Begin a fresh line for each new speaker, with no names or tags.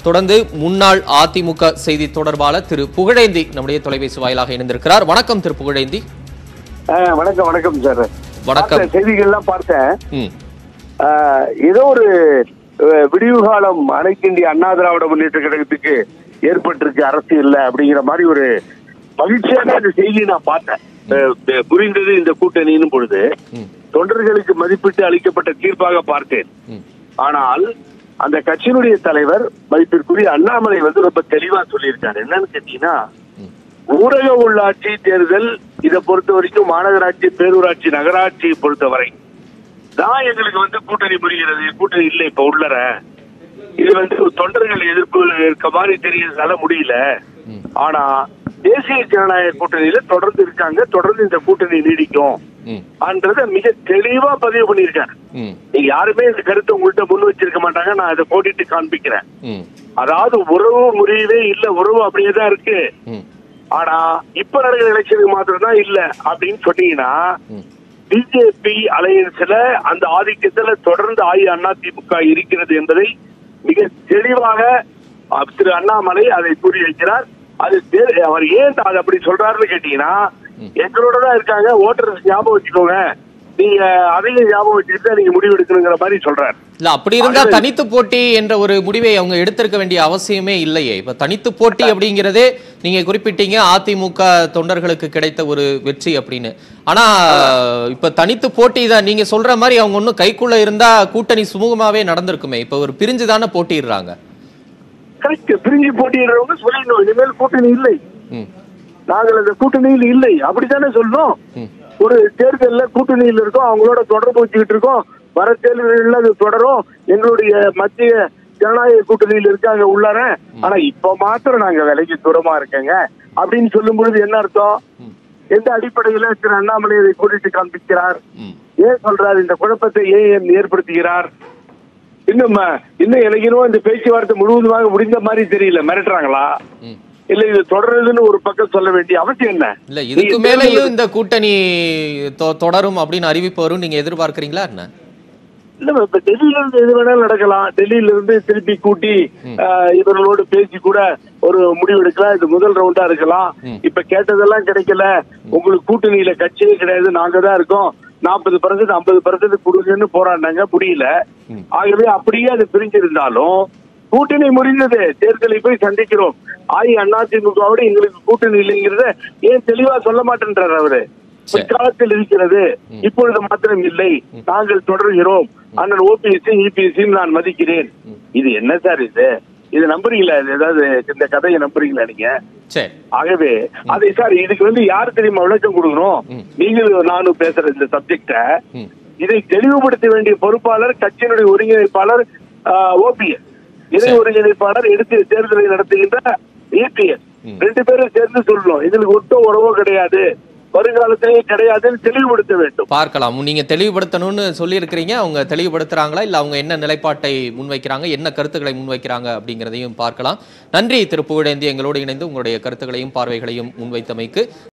தொடர்ந்து முன்னாள் அதிமுக செய்தி தொடர்பாளர் திரு புகழேந்தி நம்முடைய தொலைபேசி வாயிலாக இணைந்திருக்கிறார் வணக்கம் திரு புகழேந்தி
ஆ, வணக்கம் வணக்கம் சார்
வணக்கம்
பார்த்தேன், செய்திகள்லாம் பார்த்தேன்
ம்
ஆ, ஏதோ ஒரு அஹ், விடிவு காலம் அனைத்து இந்திய அண்ணா திராவிட முன்னேற்ற கழகத்துக்கு ஏற்பட்டிருக்கு அரசியல்ல அப்படிங்கிற மாதிரி ஒரு மகிழ்ச்சியான இந்த செய்தியை நான் பார்த்தேன் அஹ், அஹ், புரிந்தது இந்த கூட்டணியின் பொழுது
ம்
தொண்டர்களுக்கு மதிப்பிட்டு அளிக்கப்பட்ட தீர்ப்பாக பார்த்தேன்
ம்
ஆனால் அந்த கட்சியினுடைய தலைவர் மதிப்பிற்குரிய அண்ணாமலை வந்து ரொம்ப தெளிவா சொல்லியிருக்காரு என்னன்னு கேட்டீங்கன்னா
ம்.
ஊரக உள்ளாட்சி தேர்தல் இதை பொறுத்த வரைக்கும் மாநகராட்சி பேரூராட்சி நகராட்சியை பொறுத்தவரை தான் எங்களுக்கு வந்து கூட்டணி புரிகிறது கூட்டணி இல்லை இப்ப உள்ளற இது வந்து தொண்டர்கள் எதிர்ப்பு இருக்க மாதிரி தெரியறதுனால முடியல
ம்.
ஆனா தேசிய ஜனநாயக கூட்டணியில தொடர்ந்து இருக்காங்க தொடர்ந்து இந்த கூட்டணி நீடிக்கும்
ம்
ஆன்றத மிக தெளிவா பதிவு பண்ணியிருக்காரு
ம்
நீங்க யாருமே இந்த கருத்தை உங்கள்கிட்ட முன் வச்சிருக்க மாட்டாங்க நான் அதை போட்டுட்டு காண்பிக்கிறேன்
ம்
அதாவது உறவு முறியவே இல்ல உறவு அப்படியே தான் இருக்கு
ம்
ஆனா இப்ப நடக்கிற எலெக்ஷனுக்கு மாத்திரம் தான் இல்ல அப்படின்னு சொன்னீங்கன்னா
ம்
பிஜேபி அலையன்ஸ்ல அந்த ஆதிக்கத்துல தொடர்ந்து அஇஅதிமுக இருக்கிறது என்பதை மிக தெளிவாக அஹ், திரு அண்ணாமலை அதை கூறி வைக்கிறார் அது தெ- அவர் ஏன் அதை அப்படி சொல்றாருன்னு கேட்டீங்கன்னா எங்களோட தான் இருக்காங்க ஓட்டர்ஸ் ஞாபகம் வச்சுக்கோங்க நீங்க அதையும் ஞாபகம் வச்சுக்கிட்டு தான் நீங்க முடிவு எடுக்கணுங்கிற மாதிரி சொல்றாரு
இல்ல அப்படி இருந்தா தனித்து போட்டி என்ற ஒரு முடிவை அவங்க எடுத்திருக்க வேண்டிய அவசியமே இல்லையே இப்ப தனித்து போட்டி அப்படிங்கறதே நீங்க குறிப்பிட்டீங்க அதிமுக தொண்டர்களுக்கு கிடைத்த ஒரு வெற்றி அப்படின்னு ஆனா இப்ப தனித்து போட்டி தான் நீங்க சொல்ற மாதிரி அவங்க ஒன்னும் கைக்குள்ள இருந்தா கூட்டணி சுமூகமாவே நடந்திருக்குமே இப்ப ஒரு பிரிஞ்சு தானே போட்டிடுறாங்க
கரெக்ட் பிரிஞ்சு போட்டியிடுறவங்க சொல்லணும் இனிமேல் கூட்டணி இல்லை
ம்
நாங்கள் அந்த கூட்டணியில் இல்லை அப்படித்தானே சொல்லணும்
ம்
ஒரு தேர்தல்ல கூட்டணியில் இருக்கோம் அவங்களோட தொடர்பு வச்சுக்கிட்டு இருக்கோம் வர தேர்தலில் அது தொடரும் எங்களுடைய மத்திய ஜனநாயக கூட்டணியில் இருக்காங்க உள்ளார ஆனா இப்ப மாத்திரம் நாங்க விலைக்கு தூரமா இருக்கேங்க அப்படின்னு சொல்லும் பொழுது என்ன அர்த்தம்
ம்.
எந்த அடிப்படையில திரு அண்ணாமலை இதை கூட்டிட்டு காண்பிக்கிறார்
ம்
ஏன் சொல்றார் இந்த குழப்பத்தை ஏன் ஏற்படுத்துகிறார் இன்னும் அஹ், இன்னும் எனக்கு இன்னும் இந்த பேச்சுவார்த்தை முழுவதுமாக முடிந்த மாதிரி தெரியல மிரட்டுறாங்களா
ம்
இல்ல இது தொடருதுன்னு ஒரு பக்கம் சொல்ல வேண்டிய அவசியம் என்ன
இல்ல இதுக்கு
நீங்க
மேலேயும் இந்த கூட்டணி தொ- தொடரும் அப்படின்னு அறிவிப்பு வரும் நீங்க எதிர்பார்க்கறீங்களா என்ன
இல்ல இப்ப டெல்லியில இருந்து எது வேணாலும் நடக்கலாம் டெல்லியில இருந்து திருப்பி கூட்டி ஆஹ், இவர்களோடு பேசி கூட ஒரு முடிவு எடுக்கலாம் இது முதல் ரவுண்டா இருக்கலாம்
ம்.
இப்ப கேட்டதெல்லாம் கிடைக்கல உங்களுக்கு கூட்டணியில கட்சியே கிடையாது நாங்க தான் இருக்கோம் நாற்பது பர்சன்ட் ஐம்பது பர்சன்ட் கொடுங்கன்னு போராடினாங்க முடியல
ம்.
ஆகவே அப்படியே அது பிரிஞ்சிருந்தாலும் கூட்டணி முடிந்தது தேர்தலை போய் சந்திக்கிறோம் ஆயி அதிமுகவோட எங்களுக்கு கூட்டணி இல்லைங்கிறத ஏன் தெளிவா சொல்ல மாட்டேன்றார் அவரு
சரி.
பிற்காலத்தில் இருக்கிறது இப்பொழுது மாத்திரம் இல்லை நாங்கள் தொடர்கிறோம் அண்ணன் ஓபிஎஸ்சி இபிஎஸ்சி நான் மதிக்கிறேன் இது என்ன சார் இது இது நம்புறீங்களா இது ஏதாவது இந்த கதையை நம்புறீங்களா நீங்க
சரி
ஆகவே அதை சார் இதுக்கு வந்து யார் தெரியுமா விளக்கம் கொடுக்கணும்
ம்.
நீங்களும் நானும் பேசுற இந்த சப்ஜெக்ட
ம்
இதை தெளிவுபடுத்த வேண்டிய பொறுப்பாளர் கட்சியினுடைய ஒருங்கிணைப்பாளர் ஓபிஎஸ் இணை ஒருங்கிணைப்பாளர் எடுத்து தேர்தலை நடத்துகின்ற ஏபிஎஸ் ரெண்டு பேரும் சேர்ந்து சொல்லணும் எங்களுக்கு ஒட்டும் உறவோ கிடையாது வருங்காலத்திலேயே கிடையாதுன்னு தெளிவுபடுத்த வேண்டும்
பார்க்கலாம் நீங்க தெளிவுபடுத்தணும்னு சொல்லியிருக்கிறீங்க அவங்க தெளிவுபடுத்துறாங்களா இல்ல அவங்க என்ன நிலைப்பாட்டை முன்வைக்கிறாங்க என்ன கருத்துக்களை முன்வைக்கிறாங்க அப்படிங்கிறதையும் பார்க்கலாம் நன்றி திரு புகழேந்தி எங்களோடு இணைந்து உங்களுடைய கருத்துக்களையும் பார்வைகளையும் முன்வைத்தமைக்கு